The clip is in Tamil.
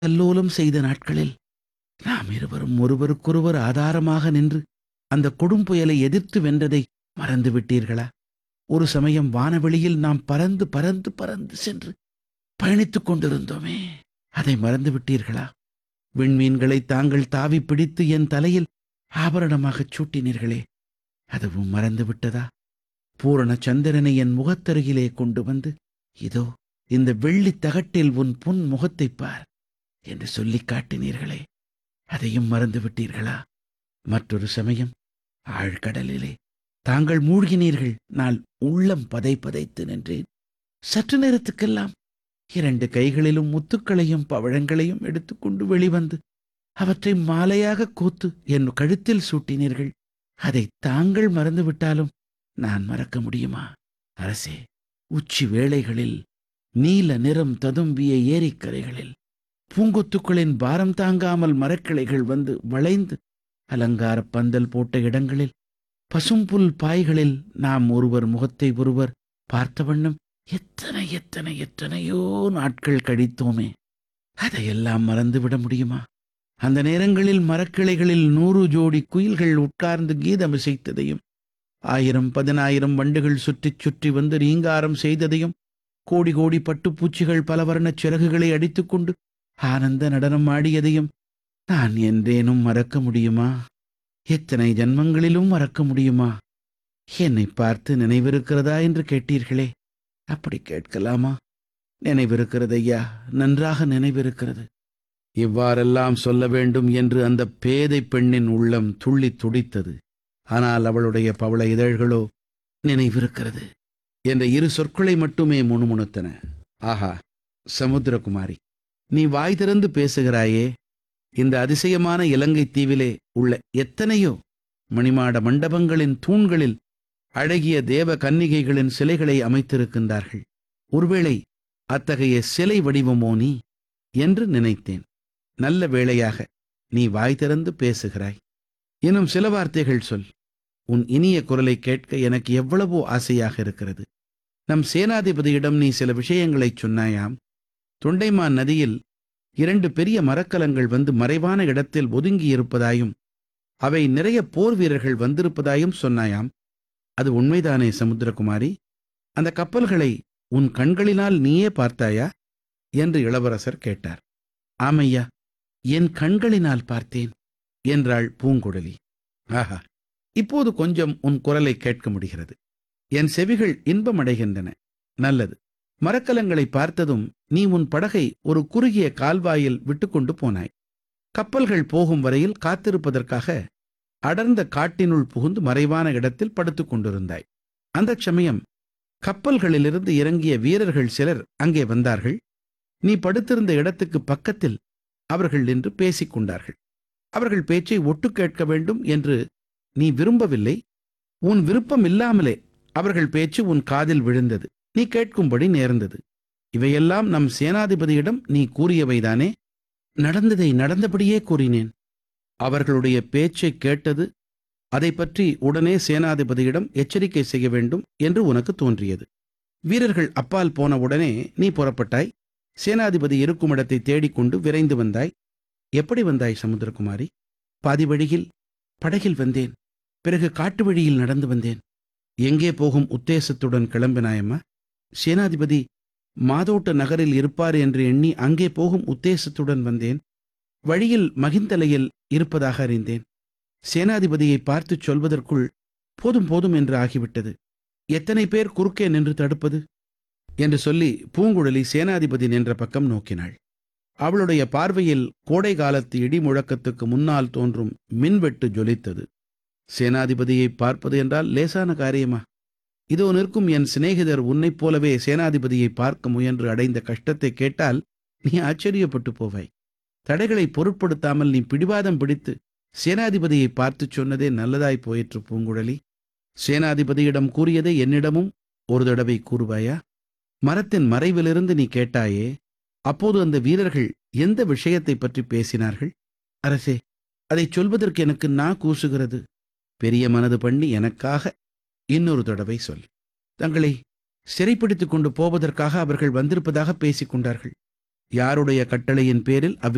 கல்லோலம் செய்த நாட்களில் நாம் இருவரும் ஒருவருக்கொருவர் ஆதாரமாக நின்று அந்த கொடும் புயலை எதிர்த்து வென்றதை மறந்து விட்டீர்களா ஒரு சமயம் வானவெளியில் நாம் பறந்து பறந்து பறந்து சென்று பயணித்துக் கொண்டிருந்தோமே அதை மறந்து விட்டீர்களா விண்மீன்களை தாங்கள் தாவி பிடித்து என் தலையில் ஆபரணமாகச் சூட்டினீர்களே அதுவும் மறந்து விட்டதா பூரண சந்திரனை என் முகத்தருகிலே கொண்டு வந்து இதோ இந்த வெள்ளித் தகட்டில் உன் புன் முகத்தைப் பார் என்று சொல்லிக் காட்டினீர்களே அதையும் மறந்து விட்டீர்களா மற்றொரு சமயம் ஆழ்கடலிலே தாங்கள் மூழ்கினீர்கள் நான் உள்ளம் பதை பதைத்து நின்றேன் சற்று நேரத்துக்கெல்லாம் இரண்டு கைகளிலும் முத்துக்களையும் பவழங்களையும் எடுத்துக்கொண்டு வெளிவந்து அவற்றை மாலையாக கோத்து என் கழுத்தில் சூட்டினீர்கள் அதை தாங்கள் மறந்துவிட்டாலும் நான் மறக்க முடியுமா அரசே உச்சி வேளைகளில் நீல நிறம் ததும்பிய ஏரிக்கரைகளில் பூங்கொத்துக்களின் பாரம் தாங்காமல் மரக்கிளைகள் வந்து வளைந்து அலங்காரப் பந்தல் போட்ட இடங்களில் பசும்புல் பாய்களில் நாம் ஒருவர் முகத்தை ஒருவர் பார்த்த வண்ணம் எத்தனை எத்தனை எத்தனையோ நாட்கள் கழித்தோமே அதையெல்லாம் மறந்துவிட முடியுமா அந்த நேரங்களில் மரக்கிளைகளில் நூறு ஜோடி குயில்கள் உட்கார்ந்து கீதம் இசைத்ததையும் ஆயிரம் பதினாயிரம் வண்டுகள் சுற்றிச் சுற்றி வந்து ரீங்காரம் செய்ததையும் கோடி கோடி பட்டுப்பூச்சிகள் பல வர்ணச் சிறகுகளை அடித்துக்கொண்டு ஆனந்த நடனம் ஆடியதையும் நான் என்றேனும் மறக்க முடியுமா எத்தனை ஜன்மங்களிலும் மறக்க முடியுமா என்னை பார்த்து நினைவிருக்கிறதா என்று கேட்டீர்களே அப்படி கேட்கலாமா நினைவிருக்கிறது ஐயா நன்றாக நினைவிருக்கிறது இவ்வாறெல்லாம் சொல்ல வேண்டும் என்று அந்த பேதை பெண்ணின் உள்ளம் துள்ளி துடித்தது ஆனால் அவளுடைய பவள இதழ்களோ நினைவிருக்கிறது என்ற இரு சொற்களை மட்டுமே முணுமுணுத்தன ஆஹா சமுத்திரகுமாரி நீ வாய் திறந்து பேசுகிறாயே இந்த அதிசயமான இலங்கை தீவிலே உள்ள எத்தனையோ மணிமாட மண்டபங்களின் தூண்களில் அழகிய தேவ கன்னிகைகளின் சிலைகளை அமைத்திருக்கின்றார்கள் ஒருவேளை அத்தகைய சிலை வடிவமோ நீ என்று நினைத்தேன் நல்ல வேளையாக நீ வாய் திறந்து பேசுகிறாய் இன்னும் சில வார்த்தைகள் சொல் உன் இனிய குரலை கேட்க எனக்கு எவ்வளவோ ஆசையாக இருக்கிறது நம் சேனாதிபதியிடம் நீ சில விஷயங்களைச் சொன்னாயாம் தொண்டைமான் நதியில் இரண்டு பெரிய மரக்கலங்கள் வந்து மறைவான இடத்தில் ஒதுங்கி இருப்பதாயும் அவை நிறைய போர் வீரர்கள் வந்திருப்பதாயும் சொன்னாயாம் அது உண்மைதானே சமுத்திரகுமாரி அந்த கப்பல்களை உன் கண்களினால் நீயே பார்த்தாயா என்று இளவரசர் கேட்டார் ஆமையா என் கண்களினால் பார்த்தேன் என்றாள் பூங்குழலி ஆஹா இப்போது கொஞ்சம் உன் குரலை கேட்க முடிகிறது என் செவிகள் இன்பமடைகின்றன நல்லது மரக்கலங்களை பார்த்ததும் நீ உன் படகை ஒரு குறுகிய கால்வாயில் விட்டுக்கொண்டு போனாய் கப்பல்கள் போகும் வரையில் காத்திருப்பதற்காக அடர்ந்த காட்டினுள் புகுந்து மறைவான இடத்தில் படுத்துக் கொண்டிருந்தாய் அந்தச் சமயம் கப்பல்களிலிருந்து இறங்கிய வீரர்கள் சிலர் அங்கே வந்தார்கள் நீ படுத்திருந்த இடத்துக்கு பக்கத்தில் அவர்கள் நின்று பேசிக் கொண்டார்கள் அவர்கள் பேச்சை ஒட்டு கேட்க வேண்டும் என்று நீ விரும்பவில்லை உன் விருப்பம் இல்லாமலே அவர்கள் பேச்சு உன் காதில் விழுந்தது நீ கேட்கும்படி நேர்ந்தது இவையெல்லாம் நம் சேனாதிபதியிடம் நீ கூறியவைதானே நடந்ததை நடந்தபடியே கூறினேன் அவர்களுடைய பேச்சைக் கேட்டது அதை பற்றி உடனே சேனாதிபதியிடம் எச்சரிக்கை செய்ய வேண்டும் என்று உனக்கு தோன்றியது வீரர்கள் அப்பால் போன உடனே நீ புறப்பட்டாய் சேனாதிபதி இருக்கும் இடத்தை தேடிக்கொண்டு விரைந்து வந்தாய் எப்படி வந்தாய் சமுத்திரகுமாரி பாதி வழியில் படகில் வந்தேன் பிறகு காட்டு வழியில் நடந்து வந்தேன் எங்கே போகும் உத்தேசத்துடன் கிளம்பினாயம்மா சேனாதிபதி மாதோட்ட நகரில் இருப்பார் என்று எண்ணி அங்கே போகும் உத்தேசத்துடன் வந்தேன் வழியில் மகிந்தலையில் இருப்பதாக அறிந்தேன் சேனாதிபதியை பார்த்துச் சொல்வதற்குள் போதும் போதும் என்று ஆகிவிட்டது எத்தனை பேர் குறுக்கே நின்று தடுப்பது என்று சொல்லி பூங்குழலி சேனாதிபதி நின்ற பக்கம் நோக்கினாள் அவளுடைய பார்வையில் கோடை காலத்து இடி முழக்கத்துக்கு முன்னால் தோன்றும் மின்வெட்டு ஜொலித்தது சேனாதிபதியை பார்ப்பது என்றால் லேசான காரியமா இதோ நிற்கும் என் சிநேகிதர் உன்னைப் போலவே சேனாதிபதியை பார்க்க முயன்று அடைந்த கஷ்டத்தை கேட்டால் நீ ஆச்சரியப்பட்டு போவாய் தடைகளை பொருட்படுத்தாமல் நீ பிடிவாதம் பிடித்து சேனாதிபதியை பார்த்துச் சொன்னதே நல்லதாய் போயிற்று பூங்குழலி சேனாதிபதியிடம் கூறியதை என்னிடமும் ஒரு தடவை கூறுவாயா மரத்தின் மறைவிலிருந்து நீ கேட்டாயே அப்போது அந்த வீரர்கள் எந்த விஷயத்தை பற்றி பேசினார்கள் அரசே அதைச் சொல்வதற்கு எனக்கு நா கூசுகிறது பெரிய மனது பண்ணி எனக்காக இன்னொரு தடவை சொல் தங்களை சிறைப்பிடித்துக் கொண்டு போவதற்காக அவர்கள் வந்திருப்பதாக பேசிக் கொண்டார்கள் யாருடைய கட்டளையின் பேரில் அவ்வி